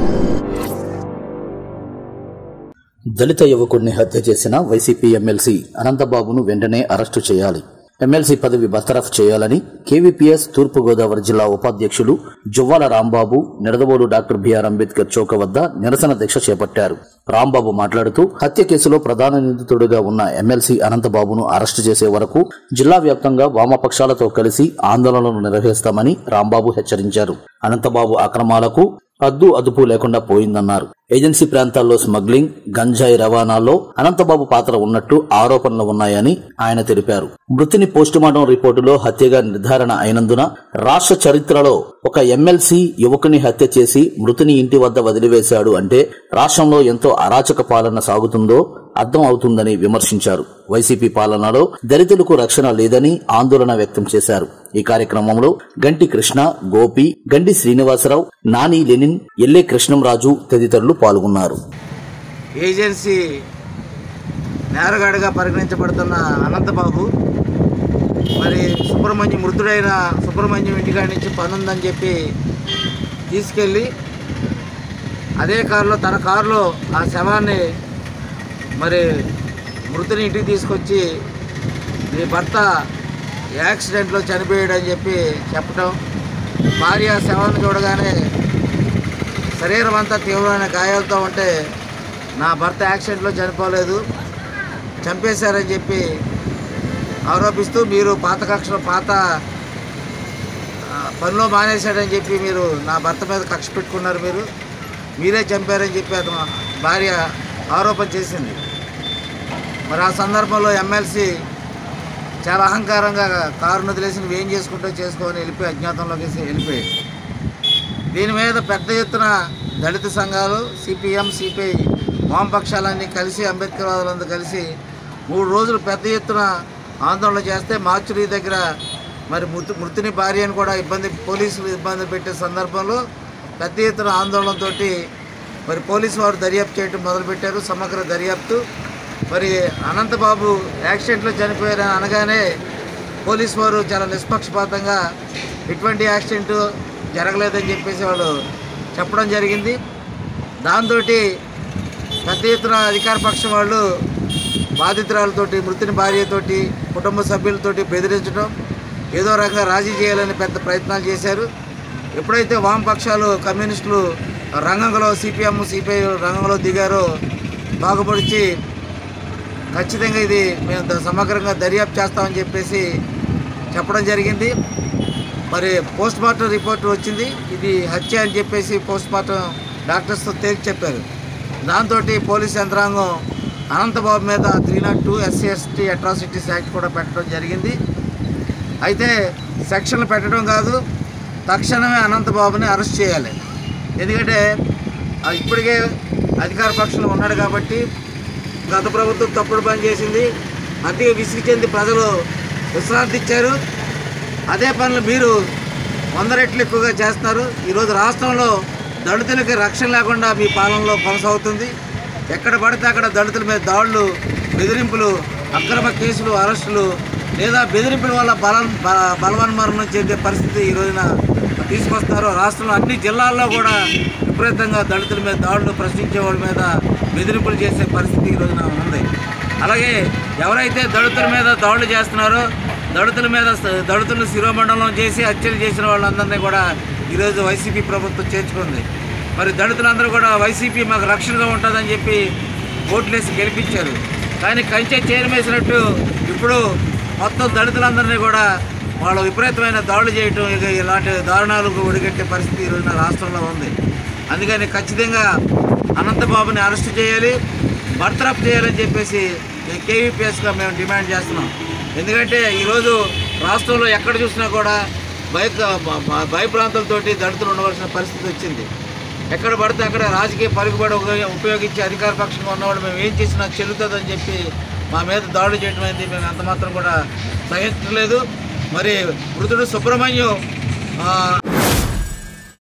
దళిత యువకుడిని హత్య చేసిన వైసీపీ ఎమ్మెల్సీ అనంతబాబును వెంటనే అరెస్టు చేయాలి ఎమ్మెల్సీ పదవి బర్తరఫ్ చేయాలని కేవీపీఎస్ తూర్పుగోదావరి జిల్లా ఉపాధ్యక్షులు జువ్వాల రాంబాబు నిడదవోలు డాక్టర్ బిఆర్ అంబేద్కర్ చౌక వద్ద నిరసన దీక్ష చేపట్టారు రాంబాబు మాట్లాడుతూ హత్య కేసులో ప్రధాన నిందితుడిగా ఉన్న ఎమ్మెల్సీ అనంతబాబును అరెస్టు చేసే వరకు జిల్లా వ్యాప్తంగా వామపక్షాలతో కలిసి ఆందోళనలు నిర్వహిస్తామని రాంబాబు హెచ్చరించారు అనంతబాబు అక్రమాలకు అద్దు అదుపు లేకుండా పోయిందన్నారు ఏజెన్సీ ప్రాంతాల్లో స్మగ్లింగ్ గంజాయి రవాణాలో అనంతబాబు పాత్ర ఉన్నట్టు ఆరోపణలు ఉన్నాయని ఆయన తెలిపారు మృతిని పోస్టుమార్టం రిపోర్టులో హత్యగా నిర్ధారణ అయినందున రాష్ట్ర చరిత్రలో ఒక ఎమ్మెల్సీ యువకుని హత్య చేసి మృతిని ఇంటి వద్ద వదిలివేశాడు అంటే రాష్ట్రంలో ఎంతో అరాచక పాలన సాగుతుందో అర్థం అవుతుందని విమర్శించారు వైసీపీ పాలనలో దళితులకు రక్షణ లేదని ఆందోళన వ్యక్తం చేశారు ఈ కార్యక్రమంలో గంటి కృష్ణ గోపి గండి శ్రీనివాసరావు నాని లెనిన్ ఎల్లే కృష్ణంరాజు తదితరులు పాల్గొన్నారు ఏజెన్సీ నేరగాడిగా పరిగణించబడుతున్న అనంతబాబు మరి సుబ్రహ్మణ్యం మృతుడైన సుబ్రహ్మణ్యం ఇంటికాడి నుంచి పని ఉందని చెప్పి తీసుకెళ్ళి అదే కారులో తన కారులో ఆ శవాన్ని మరి మృతుని ఇంటికి తీసుకొచ్చి నీ భర్త యాక్సిడెంట్లో చనిపోయాడని చెప్పి చెప్పడం భార్య శవాన్ని చూడగానే శరీరం అంతా తీవ్రమైన గాయాలతో ఉంటే నా భర్త యాక్సిడెంట్లో చనిపోలేదు చంపేశారని చెప్పి ఆరోపిస్తూ మీరు పాత కక్షలో పాత ఆ, పనిలో మానేశాడని చెప్పి మీరు నా భర్త మీద కక్ష పెట్టుకున్నారు మీరు మీరే చంపారని చెప్పి అతను భార్య ఆరోపణ చేసింది మరి ఆ సందర్భంలో ఎమ్మెల్సీ చాలా అహంకారంగా కారును వదిలేసి నువ్వు ఏం చేసుకుంటో చేసుకొని వెళ్ళిపోయి అజ్ఞాతంలోకి వెళ్ళిపోయాడు దీని మీద పెద్ద ఎత్తున దళిత సంఘాలు సిపిఎం సిపిఐ వామపక్షాలన్నీ కలిసి అంబేద్కర్ వాదులందరూ కలిసి మూడు రోజులు పెద్ద ఎత్తున ఆందోళన చేస్తే మార్చురీ దగ్గర మరి మృతు మృతుని భార్యను కూడా ఇబ్బంది పోలీసులు ఇబ్బంది పెట్టే సందర్భంలో పెద్ద ఎత్తున ఆందోళనతో మరి పోలీసు వారు దర్యాప్తు చేయడం మొదలుపెట్టారు సమగ్ర దర్యాప్తు మరి అనంతబాబు యాక్సిడెంట్లో చనిపోయారని అనగానే పోలీసు వారు చాలా నిష్పక్షపాతంగా ఎటువంటి యాక్సిడెంట్ జరగలేదని చెప్పేసి వాళ్ళు చెప్పడం జరిగింది దాంతో పెద్ద ఎత్తున అధికార పక్షం వాళ్ళు బాధితురాలతోటి మృతుని భార్యతోటి కుటుంబ సభ్యులతోటి బెదిరించడం ఏదో రకంగా రాజీ చేయాలని పెద్ద ప్రయత్నాలు చేశారు ఎప్పుడైతే వామపక్షాలు కమ్యూనిస్టులు రంగంలో సిపిఎం సిపిఐ రంగంలో దిగారో బాగుపడిచి ఖచ్చితంగా ఇది మేము ద- సమగ్రంగా దర్యాప్తు చేస్తామని చెప్పేసి చెప్పడం జరిగింది మరి పోస్ట్ మార్టం రిపోర్ట్ వచ్చింది ఇది హత్య అని చెప్పేసి పోస్ట్ మార్టం డాక్టర్స్తో తేల్చి చెప్పారు దాంతో పోలీస్ యంత్రాంగం అనంతబాబు మీద three not two SC ST atrocities act కూడా పెట్టడం జరిగింది అయితే సెక్షన్లు పెట్టడం కాదు తక్షణమే అనంతబాబుని అరెస్ట్ చేయాలి ఎందుకంటే ఆ ఇప్పటికే అధికార పక్షంలో ఉన్నాడు కాబట్టి గత ప్రభుత్వం తప్పుడు పని చేసింది అందుకే విసిగి చెంది ప్రజలు విశ్రాంతి ఇచ్చారు అదే పనులు మీరు వంద రెట్లు ఎక్కువగా చేస్తున్నారు ఈరోజు రాష్ట్రంలో దళితులకి రక్షణ లేకుండా మీ పాలనలో కొనసాగుతుంది ఎక్కడ పడితే అక్కడ దళితుల మీద దాడులు బెదిరింపులు అక్రమ కేసులు అరెస్టులు లేదా బెదిరింపుల వల్ల బల బ- బలవన్మరణం చెందే పరిస్థితి ఈ రోజున తీసుకొస్తారు రాష్ట్రంలో అన్ని జిల్లాల్లో కూడా విపరీతంగా దళితుల మీద దాడులు ప్రశ్నించే వాళ్ళ మీద బెదిరింపులు చేసే పరిస్థితి ఈ రోజున ఉంది అలాగే ఎవరైతే దళితుల మీద దాడులు చేస్తున్నారో దళితుల మీద స- దళితులను శిరోమండలం చేసి హత్యలు చేసిన వాళ్ళందరినీ కూడా ఈరోజు వైసీపీ ప్రభుత్వం చేర్చుకుంది మరి దళితులందరూ కూడా వైసీపీ మాకు రక్షణగా ఉంటుందని చెప్పి ఓట్లేసి గెలిపించారు కానీ కంచె చేరమేసినట్టు ఇప్పుడు మొత్తం దళితులందరినీ కూడా వాళ్ళు విపరీతమైన దాడులు చేయటం ఇక ఇలాంటి దారుణాలకు ఒడిగట్టే పరిస్థితి ఈ రోజున రాష్ట్రంలో ఉంది అందుకని ఖచ్చితంగా అనంతబాబుని అరెస్ట్ చేయాలి బర్తరఫ్ చేయాలని చెప్పేసి కేవీపీఎస్గా మేము డిమాండ్ చేస్తున్నాం ఎందుకంటే ఈరోజు రాష్ట్రంలో ఎక్కడ చూసినా కూడా భయ భ- భయభ్రాంతులతోటి దళితులు ఉండవలసిన పరిస్థితి వచ్చింది ఎక్కడ పడితే అక్కడ రాజకీయ పలుకుబడి ఉపయోగ- ఉపయోగించి అధికార పక్షంగా ఉన్నవాడు మేము ఏం చేసినా చెల్లుతుందని చెప్పి మా మీద దాడులు చేయడం అనేది మేము ఎంత మాత్రం కూడా సహించలేదు మరి మృతుడు సుబ్రహ్మణ్యం ఆ,